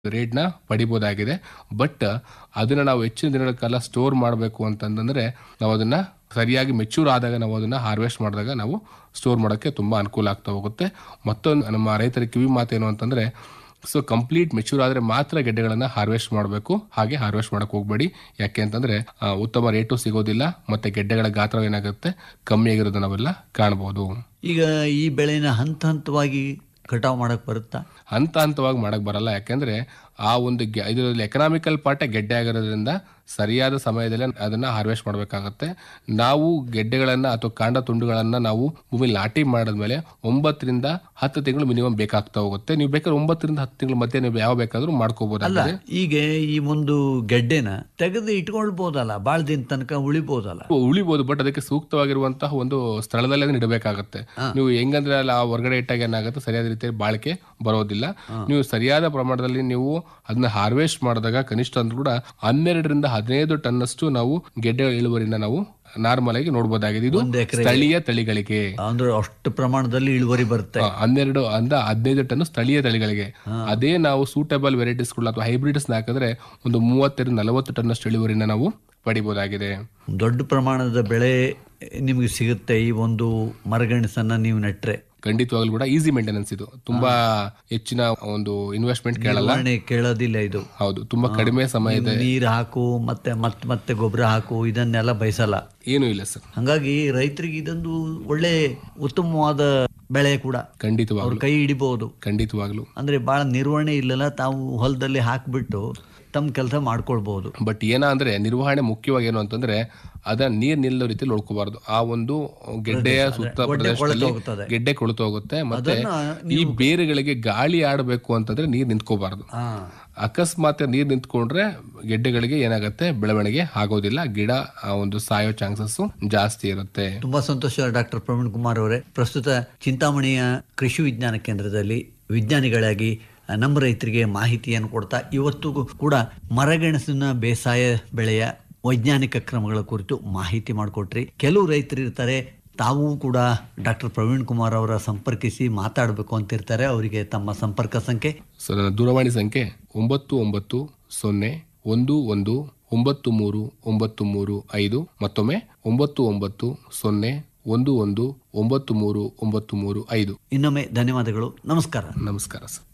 ರೇಟ್ನ ಪಡಿಬೋದಾಗಿದೆ but ಅದನ್ನ ನಾವು ಹೆಚ್ಚಿನ ದಿನಗಳ ಕಾಲ ಸ್ಟೋರ್ ಮಾಡಬೇಕು ಅಂತಂದ್ರೆ ನಾವು ಅದನ್ನ ಸರಿಯಾಗಿ ಮೆಚೂರ್ ಆದಾಗ ನಾವು ಅದನ್ನ ಹಾರ್ವೆಸ್ಟ್ ಮಾಡಿದಾಗ ನಾವು ಸ್ಟೋರ್ ಮಾಡೋಕ್ಕೆ ತುಂಬಾ ಅನುಕೂಲ ಆಗ್ತಾ ಹೋಗುತ್ತೆ ಮತ್ತೊಂದು ನಮ್ಮ ರೈತರ ಕಿವಿ ಮಾತೇನು ಅಂತಂದ್ರೆ ಸೊ ಕಂಪ್ಲೀಟ್ ಮೆಚೂರ್ ಆದ್ರೆ ಮಾತ್ರ ಗೆಡ್ಡೆಗಳನ್ನ ಹಾರ್ವೆಸ್ಟ್ ಮಾಡಬೇಕು ಹಾಗೆ ಹಾರ್ವೆಸ್ಟ್ ಮಾಡಕ್ ಹೋಗ್ಬೇಡಿ ಯಾಕೆ ಅಂತಂದ್ರೆ ಆ, ಉತ್ತಮ ರೇಟು ಸಿಗೋದಿಲ್ಲ ಮತ್ತೆ ಗೆಡ್ಡೆಗಳ ಗಾತ್ರ ಏನಾಗುತ್ತೆ ಕಮ್ಮಿ ಆಗಿರೋದನ್ನ ನಾವೆಲ್ಲ ಕಾಣಬಹುದು ಈಗ ಈ ಬೆಳೆನ ಹಂತ ಹಂತವಾಗಿ ಕಟಾವು ಮಾಡಕ್ ಬರುತ್ತಾ ಹಂತ ಹಂತವಾಗಿ ಮಾಡಕ್ ಬರಲ್ಲ ಯಾಕೆಂದ್ರೆ ಆ ಒಂದು ಗೆ- ಇದರಲ್ಲಿ ಎಕನಾಮಿಕಲ್ ಪಾರ್ಟ್ ಗೆಡ್ಡೆ ಆಗಿರೋದ್ರಿಂದ ಸರಿಯಾದ ಸಮಯದಲ್ಲಿ ಅದನ್ನ ಹಾರ್ವೆಸ್ಟ್ ಮಾಡಬೇಕಾಗತ್ತೆ ನಾವು ಗೆಡ್ಡೆಗಳನ್ನ ಅಥವಾ ಕಾಂಡ ತುಂಡುಗಳನ್ನ ನಾವು ಭೂಮಿ ನಾಟಿ ಮಾಡಿದ್ಮೇಲೆ ಒಂಬತ್ತರಿಂದ ಹತ್ತು ತಿಂಗಳು ಮಿನಿಮಮ್ ಬೇಕಾಗ್ತಾ ಹೋಗುತ್ತೆ ನೀವು ಬೇಕಾದ್ರೆ ಒಂಬತ್ತರಿಂದ ಹತ್ತು ತಿಂಗಳ ಮಧ್ಯೆ ನೀವು ಯಾವ ಬೇಕಾದ್ರೂ ಅಲ್ಲ ಮಾಡ್ಕೋಬಹುದು ಈಗ ಈ ಒಂದು ಗೆಡ್ಡೆನ ತೆಗೆದು ಇಟ್ಕೊಳ್ಬೋದಲ್ಲ ಬಾಳ ದಿನ ತನಕ ಉಳಿಬೋದಲ್ಲ ಉಳಿಬಹುದು ಬಟ್ ಅದಕ್ಕೆ ಸೂಕ್ತವಾಗಿರುವಂತಹ ಒಂದು ಸ್ಥಳದಲ್ಲಿ ಅದನ್ನ ಇಡಬೇಕಾಗತ್ತೆ ನೀವು ಹೆಂಗಂದ್ರೆ ಅಲ್ಲಿ ಆ ಹೊರಗಡೆ ಇಟ್ಟಾಗ ಏನಾಗುತ್ತೆ ಸರಿಯಾದ ರೀತಿಯಲ್ಲಿ ಬಾಳಿಕೆ ಬರೋದಿಲ್ಲ ನೀವು ಸರಿಯಾದ ಪ್ರಮಾಣದಲ್ಲಿ ನೀವು ಅದನ್ನ ಹಾರ್ವೆಸ್ಟ್ ಮಾಡಿದಾಗ ಕನಿಷ್ಠ ಅಂದ್ರೂ ಕೂಡ ಹನ್ನೆರಡರಿಂದ ಹದಿನೈದು ಟನ್ನಷ್ಟು ನಾವು ಗೆಡ್ಡೆ ಇಳುವರಿನ ನಾವು ನಾರ್ಮಲ್ ಆಗಿ ನೋಡಬಹುದಾಗಿದೆ ಇದು ಒಂದ್ ಎಕರೆ ಸ್ಥಳೀಯ ತಳಿಗಳಿಗೆ ಅಂದ್ರೆ ಅಷ್ಟು ಪ್ರಮಾಣದಲ್ಲಿ ಇಳುವರಿ ಬರುತ್ತೆ ಆ, ಹನ್ನೆರಡು ಅಂದ ಹದಿನೈದು ಟನ್ ಸ್ಥಳೀಯ ತಳಿಗಳಿಗೆ ಅದೇ ನಾವು ಸೂಟಬಲ್ ವೆರೈಟೀಸ್ಗಳು ಅಥವಾ ಹೈಬ್ರಿಡ್ಸ್ ಹಾಕಿದ್ರೆ ಒಂದು ಮೂವತ್ತೆರಡು ನಲವತ್ತು ಟನ್ನಷ್ಟು ಇಳುವರಿನ ನಾವು ಪಡಿಬಹುದಾಗಿದೆ ದೊಡ್ಡ ಪ್ರಮಾಣದ ಬೆಳೆ ನಿಮಗೆ ಸಿಗುತ್ತೆ ಈ ಒಂದು ಮರಗೆಣಸನ್ನ ನೀವು ನೆಟ್ರೆ ಖಂಡಿತವಾಗ್ಲೂ ಕೂಡ ಈಸಿ ಮೇಂಟೆನೆನ್ಸ್ ಇದು ತುಂಬಾ ಹೆಚ್ಚಿನ ಒಂದು ಇನ್ವೆಸ್ಟ್ಮೆಂಟ್ ಕೇಳಲ್ಲ ನಿರ್ವಹಣೆ ಕೇಳೋದಿಲ್ಲ ಇದು ಹೌದು ತುಂಬಾ ಕಡಿಮೆ ಸಮಯದ ನೀರು ಹಾಕು ಮತ್ತೆ ಮತ್ತೆ ಮತ್ತೆ ಗೊಬ್ಬರ ಹಾಕು ಇದನ್ನೆಲ್ಲ ಬಯಸಲ್ಲ ಏನು ಇಲ್ಲ ಸರ್ ಹಂಗಾಗಿ ರೈತರಿಗೆ ಇದೊಂದು ಒಳ್ಳೆ ಉತ್ತಮವಾದ ಬೆಳೆ ಕೂಡ ಅವ್ರ ಖಂಡಿತವಾಗ್ಲು ಕೈ ಹಿಡಿಬಹುದು ಖಂಡಿತವಾಗ್ಲು ಅಂದ್ರೆ ಬಹಳ ನಿರ್ವಹಣೆ ಇಲ್ಲಲ್ಲ ತಾವು ಹೊಲದಲ್ಲಿ ಹಾಕ್ಬಿಟ್ಟು ತಮ್ಮ ಕೆಲಸ ಮಾಡ್ಕೊಳ್ಬಹುದು ಬಟ್ ಏನ ಅಂದ್ರೆ ನಿರ್ವಹಣೆ ಮುಖ್ಯವಾಗಿ ಏನು ಅಂತಂದ್ರೆ ಅದ ನೀರ್ ನಿಲ್ಲೋ ರೀತಿ ನೋಡ್ಕೋಬಾರ್ದು ಆ ಒಂದು ಗೆಡ್ಡೆಯ ಸುತ್ತ ಪ್ರದೇಶದಲ್ಲಿ ಹೋಗ್ತದೆ. ಗೆಡ್ಡೆ ಕೊಳ್ತು ಹೋಗುತ್ತೆ ಮತ್ತೆ ಅದನ್ನ ಈ ಬೇರುಗಳಿಗೆ ಗಾಳಿ ಆಡಬೇಕು ಅಂತಂದ್ರೆ ನೀರ್ ನಿಂತ್ಕೋಬಾರ್ದು ಹಾ ಅಕಸ್ಮಾತ್ ನೀರ್ ನಿಂತ್ಕೊಂಡ್ರೆ ಗೆಡ್ಡೆಗಳಿಗೆ ಏನಾಗುತ್ತೆ ಬೆಳವಣಿಗೆ ಆಗೋದಿಲ್ಲ ಗಿಡ ಆ ಒಂದು ಸಾಯೋ ಚಾನ್ಸಸ್ ಜಾಸ್ತಿ ಇರುತ್ತೆ ತುಂಬಾ ಸಂತೋಷ ಡಾಕ್ಟರ್ ಪ್ರವೀಣ್ ಕುಮಾರ್ ಅವರೇ ಪ್ರಸ್ತುತ ಚಿಂತಾಮಣಿಯ ಕೃಷಿ ವಿಜ್ಞಾನ ಕೇಂದ್ರದಲ್ಲಿ ವಿಜ್ಞಾನಿಗಳಾಗಿ ಆ, ನಮ್ಮ ರೈತರಿಗೆ ಮಾಹಿತಿಯನ್ನು ಕೊಡ್ತಾ ಇವತ್ತು ಕೂಡ ಮರಗೆಣಸಿನ ಬೇಸಾಯ ಬೆಳೆಯ ವೈಜ್ಞಾನಿಕ ಕ್ರಮಗಳ ಕುರಿತು ಮಾಹಿತಿ ಮಾಡಿಕೊಟ್ರಿ ಕೆಲವು ರೈತರು ಇರ್ತಾರೆ ತಾವೂ ಕೂಡ ಡಾಕ್ಟರ್ ಪ್ರವೀಣ್ ಕುಮಾರ್ ಅವರ ಸಂಪರ್ಕಿಸಿ ಮಾತಾಡಬೇಕು ಅಂತಿರ್ತಾರೆ ಅವರಿಗೆ ತಮ್ಮ ಸಂಪರ್ಕ ಸಂಖ್ಯೆ ಸೊ ನನ್ನ ದೂರವಾಣಿ ಸಂಖ್ಯೆ ಒಂಬತ್ತು ಒಂಬತ್ತು ಸೊನ್ನೆ ಒಂದು ಒಂದು ಒಂಬತ್ತು ಮೂರು ಒಂಬತ್ತು ಮೂರು ಐದು ಮತ್ತೊಮ್ಮೆ ಒಂಬತ್ತು ಒಂಬತ್ತು ಸೊನ್ನೆ ಒಂದು ಒಂದು ಒಂಬತ್ತು ಮೂರು ಒಂಬತ್ತು ಮೂರು ಐದು ಇನ್ನೊಮ್ಮೆ ಧನ್ಯವಾದಗಳು ನಮಸ್ಕಾರ ನಮಸ್ಕಾರ ಸರ್